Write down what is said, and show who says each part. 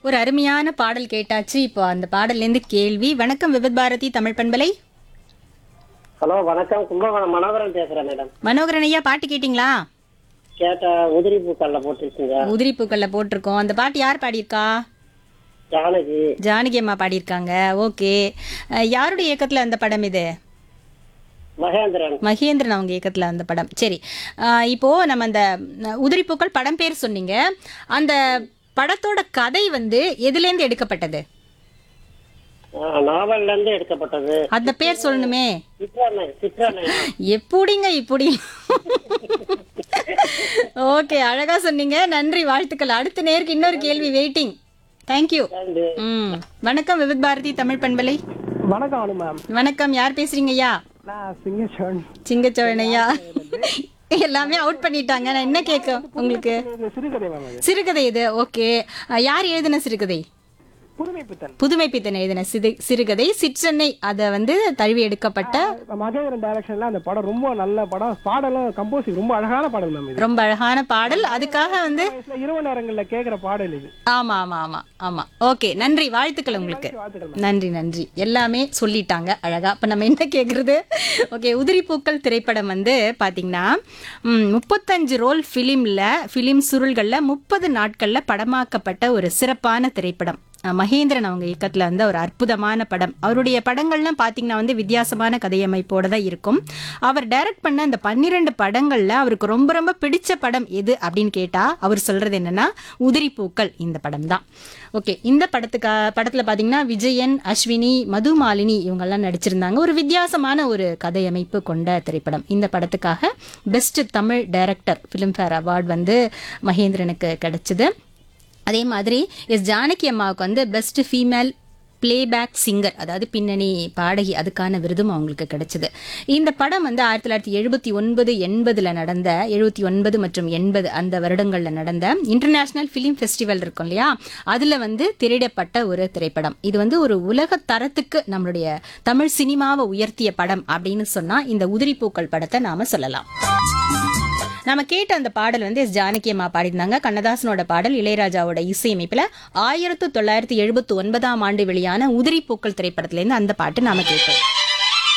Speaker 1: ஒரு அருமையான பாடல் கேட்டாச்சு இப்போ அந்த பாடல்லேருந்து கேள்வி வணக்கம் விபத் பாரதி தமிழ் பண்பலை
Speaker 2: ஹலோ வணக்கம் கும்பகோணம் மனோகரன் பேசுறேன் மேடம்
Speaker 1: மனோகரன் ஐயா பாட்டு கேட்டிங்களா
Speaker 2: கேட்ட உதிரி பூக்கள்ல போட்டிருக்கீங்க
Speaker 1: உதிரி பூக்கள்ல போட்டிருக்கோம் அந்த பாட்டு யார் பாடியிருக்கா
Speaker 2: ஜானகி
Speaker 1: ஜானகி அம்மா பாடியிருக்காங்க ஓகே அஹ், யாருடைய இயக்கத்துல அந்த படம் இது
Speaker 2: மகேந்திரன்
Speaker 1: மகேந்திரன் அவங்க இயக்கத்துல அந்த படம் சரி அஹ், இப்போ நம்ம அந்த அஹ், உதிரி பூக்கள் படம் பேர் சொன்னீங்க அந்த படத்தோட கதை வந்து எதுலேருந்து எடுக்கப்பட்டது
Speaker 2: ஆ, நாவல்ல இருந்து எடுக்கப்பட்டது
Speaker 1: அந்த பேர் சொல்லணுமே
Speaker 2: சித்ரானை சித்ரானை
Speaker 1: எப்படிங்க இப்படி ஓகே அழகா சொன்னீங்க நன்றி வாழ்த்துக்கள் அடுத்த நேருக்கு இன்னொரு கேள்வி வெயிட்டிங் தேங்க்யூ
Speaker 2: நன்றி.
Speaker 1: ம் வணக்கம் விவித் பாரதி தமிழ் பண்பலை
Speaker 3: வணக்கம் அனு மேம்
Speaker 1: வணக்கம் யார் பேசுறீங்க ஐயா
Speaker 3: நான் சிங்கச்சோன்
Speaker 1: சிங்கச்சோழன் ஐயா எல்லாமே அவுட் பண்ணிட்டாங்க நான் என்ன கேட்க உங்களுக்கு
Speaker 3: சிறுகதை மேம் அது
Speaker 1: சிறுகதை இது ஓகே யார் எழுதின சிறுகதை
Speaker 3: புதுமை பித்தன்
Speaker 1: புதுமை பித்தன் எழுதின சிறு சிறுகதை சிற்றென்னை அதை வந்து தழுவி எடுக்கப்பட்ட
Speaker 3: மகேந்திரன் டைரக்ஷன்ல அந்த படம் ரொம்ப நல்ல படம் பாடலும் கம்போசிங் ரொம்ப அழகான பாடல் மேம் இது
Speaker 1: ரொம்ப அழகான பாடல் அதுக்காக வந்து
Speaker 3: வயசுல இரவு நேரங்கள்ல கேக்குற பாடல் இது
Speaker 1: ஆமா ஆமா ஆமா ஆமா ஓகே நன்றி வாழ்த்துக்கள் உங்களுக்கு
Speaker 3: வாழ்த்துக்கள்
Speaker 1: நன்றி நன்றி எல்லாமே சொல்லிட்டாங்க அழகா அப்ப நம்ம என்ன கேக்குறது ஓகே உதிரி பூக்கள் திரைப்படம் வந்து பாத்தீங்கன்னா ம், முப்பத்தஞ்சு ரோல் ஃபிலிம்ல ஃபிலிம் சுருள்கள்ல முப்பது நாட்கள்ல படமாக்கப்பட்ட ஒரு சிறப்பான திரைப்படம் அஹ், மகேந்திரன் அவங்க இயக்கத்துல வந்து ஒரு அற்புதமான படம் அவருடைய படங்கள்லாம் பாத்தீங்கன்னா வந்து வித்தியாசமான கதையமைப்போட தான் இருக்கும் அவர் டைரக்ட் பண்ண அந்த பன்னிரெண்டு படங்கள்ல அவருக்கு ரொம்ப ரொம்ப பிடிச்ச படம் எது அப்படின்னு கேட்டா அவர் சொல்றது என்னன்னா உதிரி பூக்கள் இந்த படம் தான் ஓகே இந்த படத்துக்கு படத்துல பாத்தீங்கன்னா விஜயன் அஸ்வினி மதுமாலினி இவங்கெல்லாம் நடிச்சிருந்தாங்க ஒரு வித்தியாசமான ஒரு கதையமைப்பு கொண்ட திரைப்படம் இந்த படத்துக்காக best Tamil director Filmfare award வந்து மகேந்திரனுக்கு கிடைச்சது அதே மாதிரி எஸ் ஜானகி அம்மாவுக்கு வந்து பெஸ்ட் ஃபீமேல் பிளேபேக் சிங்கர் அதாவது பின்னணி பாடகி அதுக்கான விருதும் அவங்களுக்கு கிடைச்சது இந்த படம் வந்து ஆயிரத்தி தொள்ளாயிரத்தி எழுபத்தி ஒன்பது எண்பதுல நடந்த எழுபத்தி ஒன்பது மற்றும் எண்பது அந்த வருடங்கள்ல நடந்த இன்டர்நேஷனல் ஃபிலிம் ஃபெஸ்டிவல் இருக்கும் இல்லையா அதுல வந்து திரையிடப்பட்ட ஒரு திரைப்படம் இது வந்து ஒரு உலக தரத்துக்கு நம்மளுடைய தமிழ் சினிமாவை உயர்த்திய படம் அப்படின்னு சொன்னா இந்த உதிரிப்பூக்கள் படத்தை நாம சொல்லலாம் நம்ம கேட்ட அந்த பாடல் வந்து எஸ் ஜானகி அம்மா பாடியிருந்தாங்க கண்ணதாசனோட பாடல் இளையராஜாவோட இசையமைப்புல ஆயிரத்து தொள்ளாயிரத்தி எழுபத்தி ஒன்பதாம் ஆண்டு வெளியான உதிரி பூக்கள் திரைப்படத்திலேருந்து அந்த பாட்டு நாம கேட்டோம்